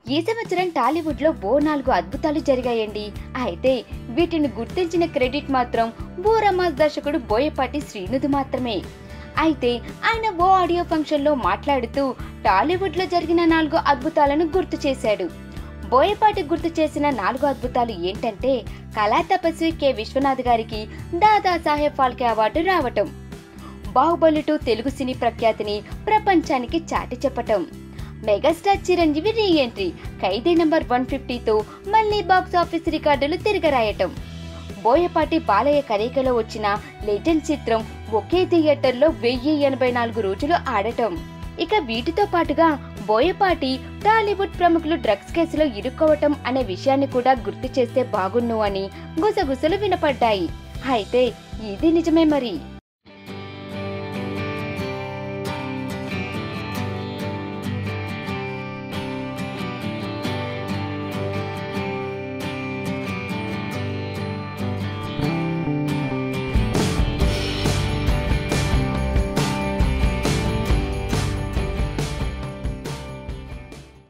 ఈ సంవత్సరం టాలీవుడ్ లో ఓ నాలుగు అద్భుతాలు జరిగాయండి అయితే వీటిని గుర్తించిన క్రెడిట్ మాత్రం ఓ రమాస్ దర్శకుడు బోయపాటి శ్రీనుది మాత్రమే అయితే ఆయన ఓ ఆడియో ఫంక్షన్ లో మాట్లాడుతూ టాలీవుడ్ లో జరిగిన నాలుగు అద్భుతాలను గుర్తు చేశాడు బోయపాటి గుర్తు చేసిన నాలుగు అద్భుతాలు ఏంటంటే కళా తపస్వి కె విశ్వనాథ్ గారికి దాదా సాహెబ్ ఫాల్కే అవార్డు రావటం బాహుబలి టూ తెలుగు సినీ ప్రఖ్యాతిని ప్రపంచానికి చాటి చెప్పటం megastar Chiranjeevi re entry Khaidi number one ఫిఫ్టీతో మళ్ళీ బాక్స్ ఆఫీస్ రికార్డులు తిరగరాయటం బోయపాటి బాలయ్య కలయికలో వచ్చిన లెజెండ్ చిత్రం ఒకే థియేటర్లో వెయ్యి ఎనభై నాలుగు రోజులు ఆడటం ఇక వీటితో పాటుగా బోయపాటి టాలీవుడ్ ప్రముఖులు డ్రగ్స్ కేసులో ఇరుక్కోవటం అనే విషయాన్ని కూడా గుర్తు చేస్తే బాగున్ను అని గుసగుసలు వినపడ్డాయి అయితే ఇది నిజమే మరి